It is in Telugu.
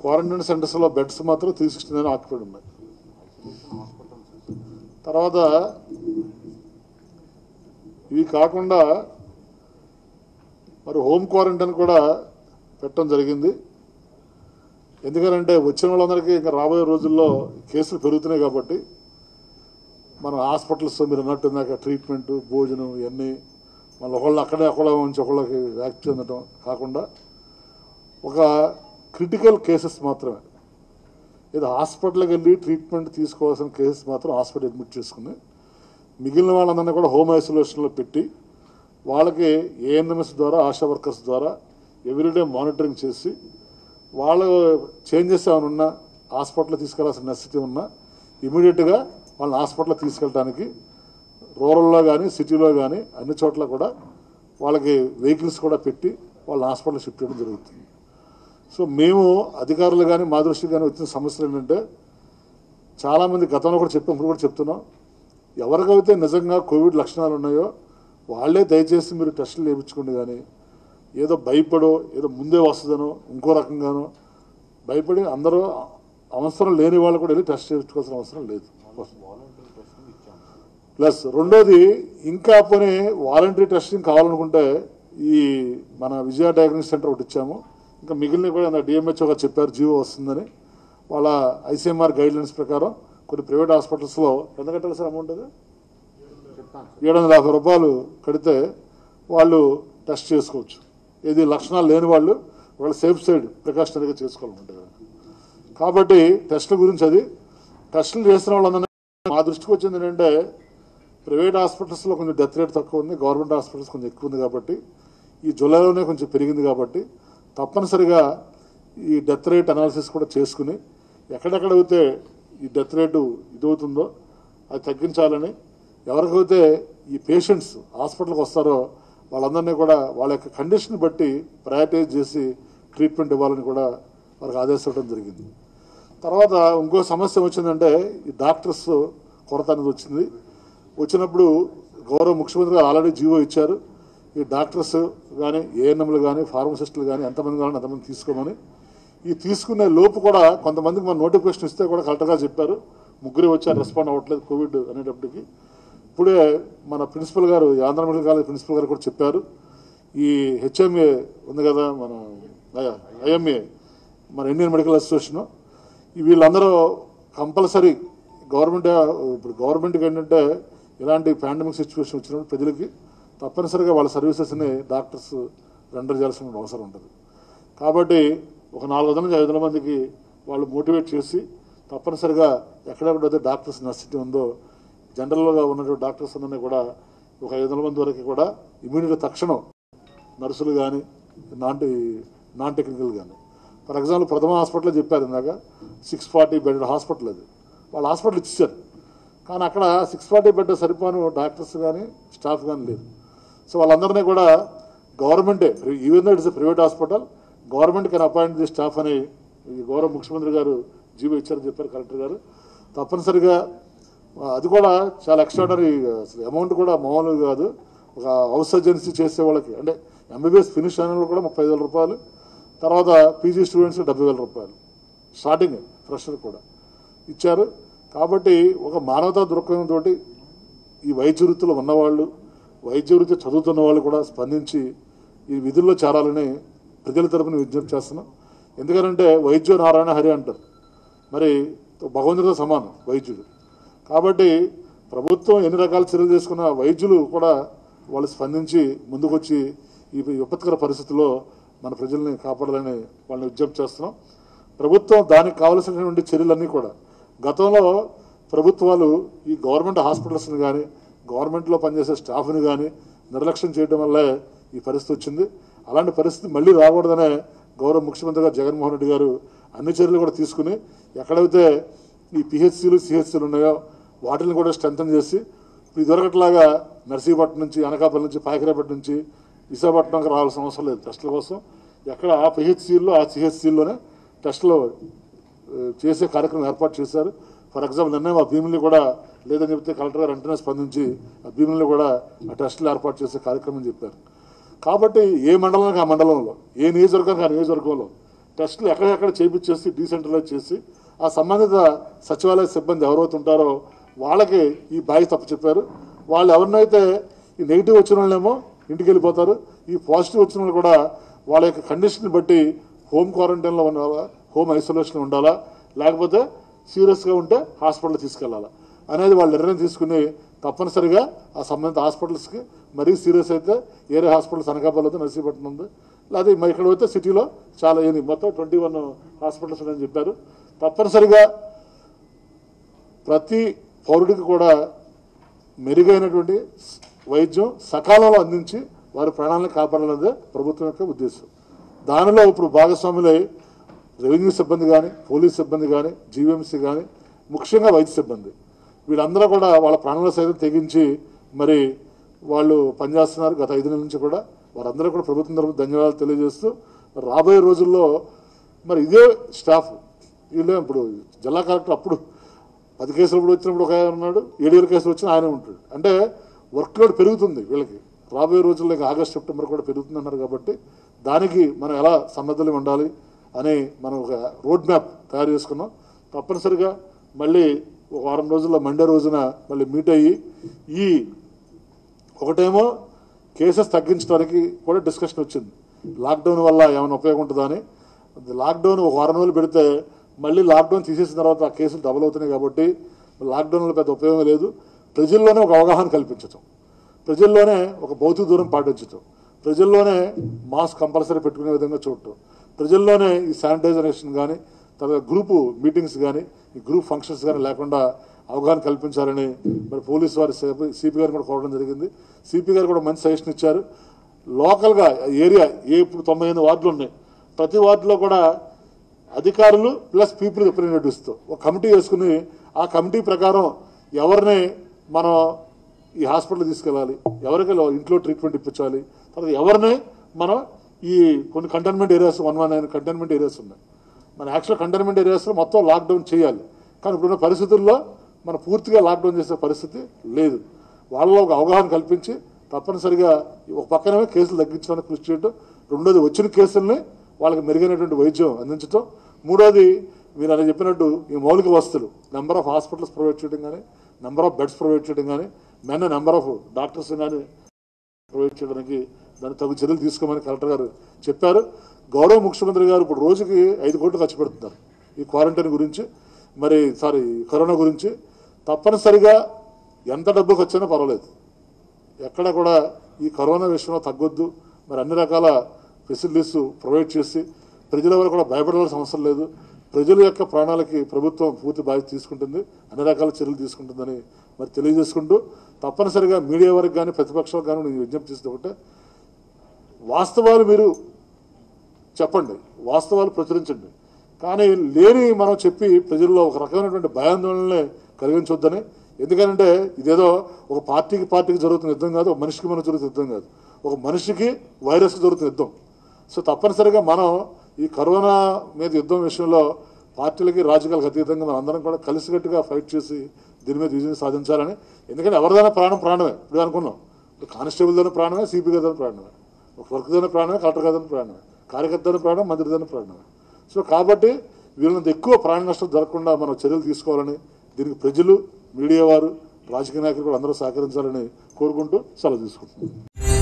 క్వారంటైన్ సెంటర్స్లో బెడ్స్ మాత్రం త్రీ సిక్స్టీ నైన్ ఆక్యుపైడ్ ఉన్నాయి తర్వాత ఇవి కాకుండా మరి హోమ్ క్వారంటైన్ కూడా పెట్టడం జరిగింది ఎందుకంటే వచ్చిన వాళ్ళందరికీ ఇంకా రాబోయే రోజుల్లో కేసులు పెరుగుతున్నాయి కాబట్టి మన హాస్పిటల్స్ మీరు అన్నట్టు ఇందాక ట్రీట్మెంట్ భోజనం ఇవన్నీ మళ్ళీ ఒకళ్ళు అక్కడే ఒకళ్ళ నుంచి ఒకళ్ళకి వ్యాక్సి చెందడం కాకుండా ఒక క్రిటికల్ కేసెస్ మాత్రమే ఇది హాస్పిటల్కి వెళ్ళి ట్రీట్మెంట్ తీసుకోవాల్సిన కేసెస్ మాత్రం హాస్పిటల్ అడ్మిట్ చేసుకుని మిగిలిన వాళ్ళందరినీ కూడా హోమ్ ఐసోలేషన్లో పెట్టి వాళ్ళకి ఏఎన్ఎంఎస్ ద్వారా ఆశా వర్కర్స్ ద్వారా ఎవ్రీడే మానిటరింగ్ చేసి వాళ్ళు చేంజెస్ ఏమైనా ఉన్నా హాస్పిటల్ తీసుకెళ్లాల్సిన నెసిటీ ఉన్నా ఇమీడియట్గా వాళ్ళని హాస్పిటల్ తీసుకెళ్ళడానికి రూరల్లో కానీ సిటీలో కానీ అన్ని చోట్ల కూడా వాళ్ళకి వెహికల్స్ కూడా పెట్టి వాళ్ళని హాస్పిటల్ షిఫ్ట్ చేయడం జరుగుతుంది సో మేము అధికారులు కానీ మా దృష్టికి కానీ వచ్చిన సమస్యలు ఏంటంటే చాలామంది గతంలో కూడా చెప్పాం ఇప్పుడు కూడా చెప్తున్నాం ఎవరికైతే నిజంగా కోవిడ్ లక్షణాలు ఉన్నాయో వాళ్ళే దయచేసి మీరు టెస్టులు చేయించుకోండి కానీ ఏదో భయపడో ఏదో ముందే వస్తుందనో ఇంకో రకంగానో భయపడి అందరూ అవసరం లేని వాళ్ళు కూడా వెళ్ళి టెస్ట్ చేయించుకోవాల్సిన అవసరం లేదు ప్లస్ రెండోది ఇంకా పోనీ వాలంటరీ టెస్టింగ్ కావాలనుకుంటే ఈ మన విజయ డయాగ్నోస్ సెంటర్ ఒకటి ఇచ్చాము ఇంకా మిగిలిన కూడా డిఎంహెచ్ఓ గారు చెప్పారు జీవో వస్తుందని వాళ్ళ ఐసీఎంఆర్ గైడ్ లైన్స్ ప్రకారం కొన్ని ప్రైవేట్ హాస్పిటల్స్లో ఎంత కట్టాలి సార్ అమౌంట్ అది ఏడు వందల యాభై రూపాయలు కడితే వాళ్ళు టెస్ట్ చేసుకోవచ్చు ఇది లక్షణాలు లేని వాళ్ళు వాళ్ళ సేఫ్ సైడ్ ప్రికాషనరీగా చేసుకోవాలన్నమాట కాబట్టి టెస్టుల గురించి అది టెస్టులు చేసిన వాళ్ళందరినీ మా దృష్టికి వచ్చింది ఏంటంటే ప్రైవేట్ హాస్పిటల్స్లో కొంచెం డెత్ రేట్ తక్కువ ఉంది గవర్నమెంట్ హాస్పిటల్స్ కొంచెం ఎక్కువ ఉంది కాబట్టి ఈ జూలైలోనే కొంచెం పెరిగింది కాబట్టి తప్పనిసరిగా ఈ డెత్ రేట్ అనాలిసిస్ కూడా చేసుకుని ఎక్కడెక్కడైతే ఈ డెత్ రేటు ఇదవుతుందో అది తగ్గించాలని ఎవరికైతే ఈ పేషెంట్స్ హాస్పిటల్కి వస్తారో వాళ్ళందరినీ కూడా వాళ్ళ యొక్క కండిషన్ బట్టి ప్రయారిటైజ్ చేసి ట్రీట్మెంట్ ఇవ్వాలని కూడా వారికి ఆదేశించడం జరిగింది తర్వాత ఇంకో సమస్య వచ్చిందంటే ఈ డాక్టర్స్ కొరత అనేది వచ్చింది వచ్చినప్పుడు గౌరవ ముఖ్యమంత్రి గారు ఆల్రెడీ జీవో ఇచ్చారు ఈ డాక్టర్స్ కానీ ఏఎన్ఎంలు కానీ ఫార్మసిస్టులు కానీ ఎంతమంది కావాలని అంతమంది తీసుకోమని ఈ తీసుకునే లోపు కూడా కొంతమందికి మన నోటిఫికేషన్ ఇస్తే కూడా కరెక్ట్గా చెప్పారు ముగ్గురే వచ్చారు రెస్పాండ్ అవ్వట్లేదు కోవిడ్ అనేటప్పటికి ఇప్పుడే మన ప్రిన్సిపల్ గారు ఈ ఆంధ్ర మెడికల్ కాలేజ్ ప్రిన్సిపల్ గారు కూడా చెప్పారు ఈ హెచ్ఎంఏ ఉంది కదా మన ఐఎంఏ మన ఇండియన్ మెడికల్ అసోసియేషన్ వీళ్ళందరూ కంపల్సరీ గవర్నమెంట్ ఇప్పుడు గవర్నమెంట్కి ఏంటంటే ఇలాంటి పాండమిక్ సిచ్యువేషన్ వచ్చినప్పుడు ప్రజలకి తప్పనిసరిగా వాళ్ళ సర్వీసెస్ని డాక్టర్స్ రెండర్ చేయాల్సిన అవసరం ఉంటుంది కాబట్టి ఒక నాలుగు వందల నుంచి ఐదు వందల మందికి వాళ్ళు మోటివేట్ చేసి తప్పనిసరిగా ఎక్కడెక్కడైతే డాక్టర్స్ నర్సిటీ ఉందో జనరల్గా ఉన్నటువంటి డాక్టర్స్ అందరినీ కూడా ఒక ఐదు వందల మంది వరకు కూడా ఇమీడియట్ తక్షణం నర్సులు కానీ నాన్ నాన్ టెక్నికల్ కానీ ఫర్ ఎగ్జాంపుల్ ప్రథమ హాస్పిటల్లో చెప్పారు ఇందాక సిక్స్ ఫార్టీ బెడ్ హాస్పిటల్ అది వాళ్ళు హాస్పిటల్ ఇచ్చారు కానీ అక్కడ సిక్స్ ఫార్టీ బెడ్ సరిపోను డాక్టర్స్ కానీ స్టాఫ్ కానీ లేదు సో వాళ్ళందరినీ కూడా గవర్నమెంటే even though it's private hospital government can appoint the staff అని ఈ గౌరవ ముఖ్యమంత్రి గారు జీవో ఇచ్చారని చెప్పారు కలెక్టర్ గారు తప్పనిసరిగా ఆ, అది కూడా చాలా ఎక్స్ట్రాడనరీ అసలు అమౌంట్ కూడా మామూలుగా కాదు ఒక హౌస్ సర్జన్సీ చేసే వాళ్ళకి అంటే ఎంబీబీఎస్ ఫినిష్ అయిన వాళ్ళు కూడా ముప్పై వేల రూపాయలు తర్వాత పీజీ స్టూడెంట్స్ డెబ్బై వేల రూపాయలు స్టార్టింగ్ ఫ్రెషర్ కూడా ఇచ్చారు కాబట్టి ఒక మానవతా దృక్పథంతో ఈ వైద్య వృత్తిలో ఉన్నవాళ్ళు వైద్య వృత్తి చదువుతున్న వాళ్ళు కూడా స్పందించి ఈ విధుల్లో చేరాలని ప్రజల తరపున విజ్ఞప్తి చేస్తున్నాం ఎందుకంటే వైద్యో నారాయణ హరి అంటారు మరి భగవంతుడితో సమానం వైద్యుడు కాబట్టి ప్రభుత్వం ఎన్ని రకాల చర్యలు తీసుకున్న వైద్యులు కూడా వాళ్ళు స్పందించి ముందుకొచ్చి ఈ విపత్కర పరిస్థితుల్లో మన ప్రజల్ని కాపాడాలని వాళ్ళని విజ్ఞప్తి చేస్తున్నాం ప్రభుత్వం దానికి కావలసినటువంటి చర్యలన్నీ కూడా గతంలో ప్రభుత్వాలు ఈ గవర్నమెంట్ హాస్పిటల్స్ని కానీ గవర్నమెంట్లో పనిచేసే స్టాఫ్ని కానీ నిర్లక్ష్యం చేయడం వల్లే ఈ పరిస్థితి వచ్చింది అలాంటి పరిస్థితి మళ్ళీ రాకూడదనే గౌరవ ముఖ్యమంత్రి గారు జగన్మోహన్ రెడ్డి గారు అన్ని చర్యలు కూడా తీసుకుని ఎక్కడైతే ఈ పిహెచ్సిలు సిహెచ్సిలు ఉన్నాయో వాటిని కూడా స్ట్రెంథన్ చేసి ఇప్పుడు ఇదివరకట్లాగా నర్సీపట్నం నుంచి అనకాపల్లి నుంచి పాకిరేపట్నం నుంచి విశాఖపట్నంకి రావాల్సిన అవసరం లేదు టెస్టుల కోసం ఎక్కడ ఆ పిహెచ్సిల్లో ఆ సిహెచ్సిల్లోనే టెస్టులు ఆ, చేసే కార్యక్రమం ఏర్పాటు చేశారు ఫర్ ఎగ్జాంపుల్ నిన్న మా భీముల్ని కూడా లేదని చెప్తే కలెక్టర్ గారు వెంటనే స్పందించి ఆ భీముల్ని కూడా ఆ టెస్టులు ఏర్పాటు చేసే కార్యక్రమం చెప్పారు కాబట్టి ఏ మండలానికి ఆ మండలంలో ఏ నియోజకవర్గానికి ఆ నియోజకవర్గంలో టెస్టులు ఎక్కడెక్కడ చేపించేసి డీసెంట్రలైజ్ చేసి ఆ సంబంధిత సచివాలయ సిబ్బంది ఎవరైతే ఉంటారో వాళ్ళకి ఈ బాధ్యత తప్పు చెప్పారు వాళ్ళు ఎవరినైతే ఈ నెగిటివ్ వచ్చిన వాళ్ళేమో ఇంటికి వెళ్ళిపోతారు ఈ పాజిటివ్ వచ్చిన వాళ్ళు కూడా వాళ్ళ యొక్క కండిషన్ బట్టి హోమ్ క్వారంటైన్లో ఉండాలా హోమ్ ఐసోలేషన్ ఉండాలా లేకపోతే సీరియస్గా ఉంటే హాస్పిటల్ తీసుకెళ్లాలా అనేది వాళ్ళు నిర్ణయం తీసుకుని తప్పనిసరిగా ఆ సంబంధిత హాస్పిటల్స్కి మరీ సీరియస్ అయితే ఏరే హాస్పిటల్స్ అనకాపల్లి ఉంది నర్సీపట్నం ఉంది లేదా మరి ఇక్కడ పోతే సిటీలో చాలా ఏంది మొత్తం ట్వంటీ వన్ హాస్పిటల్స్ ఉన్నాయని చెప్పారు తప్పనిసరిగా ప్రతి పౌరుడికి కూడా మెరుగైనటువంటి వైద్యం సకాలంలో అందించి వారి ప్రాణాలను కాపాడాలన్నదే ప్రభుత్వం యొక్క ఉద్దేశం దానిలో ఇప్పుడు భాగస్వాములై రెవెన్యూ సిబ్బంది కానీ పోలీస్ సిబ్బంది కానీ జీవీఎంసీ కానీ ముఖ్యంగా వైద్య సిబ్బంది వీళ్ళందరూ కూడా వాళ్ళ ప్రాణాల సైతం తెగించి మరి వాళ్ళు పనిచేస్తున్నారు గత ఐదు నెలల నుంచి కూడా వారందరూ కూడా ప్రభుత్వం తరఫున ధన్యవాదాలు తెలియజేస్తూ రాబోయే రోజుల్లో మరి ఇదే స్టాఫ్ వీళ్ళే ఇప్పుడు జిల్లా కలెక్టర్ అప్పుడు పది కేసులు ఇప్పుడు వచ్చినప్పుడు ఒక ఆయన ఉన్నాడు ఏడేడు కేసులు వచ్చిన ఆయన ఉంటాడు అంటే వర్క్ లోడ్ పెరుగుతుంది వీళ్ళకి రాబోయే రోజుల్లో ఇంకా ఆగస్ట్ సెప్టెంబర్ కూడా పెరుగుతుంది అన్నారు కాబట్టి దానికి మనం ఎలా సన్నద్ధులు ఉండాలి అని మనం ఒక రోడ్ మ్యాప్ తయారు చేసుకున్నాం తప్పనిసరిగా మళ్ళీ ఒక వారం రోజుల్లో మండే రోజున మళ్ళీ మీట్ అయ్యి ఈ ఒకటేమో కేసెస్ తగ్గించడానికి కూడా డిస్కషన్ వచ్చింది లాక్డౌన్ వల్ల ఏమైనా ఉపయోగం ఉంటుందా అని లాక్డౌన్ ఒక వారం రోజులు పెడితే మళ్ళీ లాక్డౌన్ తీసేసిన తర్వాత ఆ కేసులు డబుల్ అవుతున్నాయి కాబట్టి లాక్డౌన్లో పెద్ద ఉపయోగం లేదు ప్రజల్లోనే ఒక అవగాహన కల్పించటం ప్రజల్లోనే ఒక భౌతిక దూరం పాటించటం ప్రజల్లోనే మాస్క్ కంపల్సరీ పెట్టుకునే విధంగా చూడటం ప్రజల్లోనే ఈ శానిటైజరేషన్ కానీ తర్వాత గ్రూపు మీటింగ్స్ కానీ ఈ గ్రూప్ ఫంక్షన్స్ కానీ లేకుండా అవగాహన కల్పించాలని మరి పోలీసు వారి సిపి గారు కూడా కోరడం జరిగింది సిపి గారు కూడా మంచి సజెషన్ ఇచ్చారు లోకల్గా ఏరియా ఏ ఇప్పుడు తొంభై ఎనిమిది వార్డులు ఉన్నాయి ప్రతి వార్డులో కూడా అధికారులు ప్లస్ పీపుల్ రిప్రజెంటేటివ్స్తో ఒక కమిటీ వేసుకుని ఆ కమిటీ ప్రకారం ఎవరిని మనం ఈ హాస్పిటల్ తీసుకెళ్ళాలి ఎవరికి లో- ఇంట్లో ట్రీట్మెంట్ ఇప్పించాలి తర్వాత ఎవరిని మనం ఈ కొన్ని containment areas one one nine containment areas ఉన్నాయి మన యాక్చువల్ కంటైన్మెంట్ ఏరియాస్లో మొత్తం లాక్డౌన్ చేయాలి కానీ ఇప్పుడున్న పరిస్థితుల్లో మనం పూర్తిగా లాక్డౌన్ చేసే పరిస్థితి లేదు వాళ్ళలో ఒక అవగాహన కల్పించి తప్పనిసరిగా ఒక పక్కనే కేసులు తగ్గించడానికి కృషి చేయడం రెండోది వచ్చిన కేసుల్ని వాళ్ళకి మెరుగైనటువంటి వైద్యం అందించడం మూడోది మీరు అలా చెప్పినట్టు ఈ మౌలిక వస్తువులు నెంబర్ ఆఫ్ హాస్పిటల్స్ ప్రొవైడ్ చేయడం కానీ నెంబర్ ఆఫ్ బెడ్స్ ప్రొవైడ్ చేయడం కానీ మెన్ నెంబర్ ఆఫ్ డాక్టర్స్ కానీ ప్రొవైడ్ చేయడానికి దాన్ని తగు చర్యలు తీసుకోమని కలెక్టర్ గారు చెప్పారు గౌరవ ముఖ్యమంత్రి గారు ఇప్పుడు రోజుకి ఐదు కోట్లు ఖర్చు పెడుతున్నారు ఈ క్వారంటైన్ గురించి మరి సారీ కరోనా గురించి తప్పనిసరిగా ఎంత డబ్బు ఖర్చైనా పర్వాలేదు ఎక్కడ కూడా ఈ కరోనా విషయంలో తగ్గొద్దు మరి అన్ని రకాల ఫెసిలిటీస్ ప్రొవైడ్ చేసి ప్రజల వరకు కూడా భయపడాల్సిన అవసరం లేదు ప్రజల యొక్క ప్రాణాలకి ప్రభుత్వం పూర్తి బాధ్యత తీసుకుంటుంది అన్ని రకాల చర్యలు తీసుకుంటుందని మరి తెలియజేసుకుంటూ తప్పనిసరిగా మీడియా వరకు కానీ ప్రతిపక్షాలకు కానీ నేను విజ్ఞప్తి చేస్తే ఒకటే వాస్తవాలు మీరు చెప్పండి వాస్తవాలు ప్రచురించండి కానీ లేని మనం చెప్పి ప్రజల్లో ఒక రకమైనటువంటి భయాందోళనలే కలిగించొద్దని ఎందుకంటే ఇదేదో ఒక పార్టీకి పార్టీకి జరుగుతున్న యుద్ధం కాదు ఒక మనిషికి మనకు జరుగుతున్న యుద్ధం కాదు ఒక మనిషికి వైరస్కి జరుగుతున్న యుద్ధం సో తప్పనిసరిగా మనం ఈ కరోనా మీద యుద్ధం విషయంలో పార్టీలకి రాజకీయాలకు అతీతంగా మనం అందరం కూడా కలిసికట్టుగా ఫైట్ చేసి దీని మీద విజయం సాధించాలని ఎందుకంటే ఎవరిదైనా ప్రాణం ప్రాణమే ఇప్పుడు అనుకున్నాం ఇప్పుడు కానిస్టేబుల్ దాని ప్రాణమే సిపి గారి ప్రాణమే ఒక వర్క్ దాని ప్రాణమే కలెక్టర్ గారి ప్రాణమే కార్యకర్త దాని ప్రాణం మంత్రి దాని ప్రాణమే సో కాబట్టి వీళ్ళంత ఎక్కువ ప్రాణ నష్టం జరగకుండా మనం చర్యలు తీసుకోవాలని దీనికి ప్రజలు మీడియా వారు రాజకీయ నాయకులు కూడా అందరూ సహకరించాలని కోరుకుంటూ సెలవు తీసుకుంటున్నాం